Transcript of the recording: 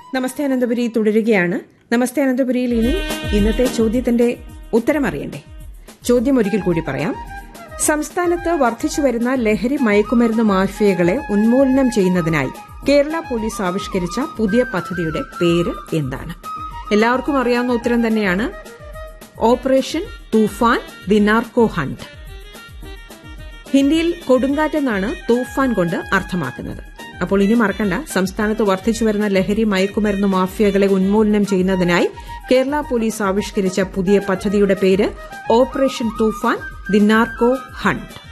നമസ്തേ അനന്തപുരി തുടരുകയാണ് നമസ്തേ അനന്തപുരിയിൽ ഇനി ഇന്നത്തെ ചോദ്യത്തിന്റെ ഉത്തരം അറിയണ്ടേ ചോദ്യം ഒരിക്കൽ കൂടി പറയാം സംസ്ഥാനത്ത് വർദ്ധിച്ചുവരുന്ന ലഹരി മയക്കുമരുന്ന് മാഫിയകളെ ഉന്മൂലനം ചെയ്യുന്നതിനായി കേരള പോലീസ് ആവിഷ്കരിച്ച പുതിയ പദ്ധതിയുടെ പേര് എന്താണ് എല്ലാവർക്കും അറിയാവുന്ന ഉത്തരം തന്നെയാണ് operation Toofan the narco hunt ഹിന്ദിയിൽ കൊടുങ്കാറ്റെന്നാണ് തൂഫാൻ കൊണ്ട് അർത്ഥമാക്കുന്നത് അപ്പോൾ ഇനി മറക്കണ്ട സംസ്ഥാനത്ത് വർദ്ധിച്ചുവരുന്ന ലഹരി മയക്കുമരുന്ന് മാഫിയകളെ ഉന്മൂലനം ചെയ്യുന്നതിനായി കേരള പോലീസ് ആവിഷ്കരിച്ച പുതിയ പദ്ധതിയുടെ പേര് operation Toofan the narco hunt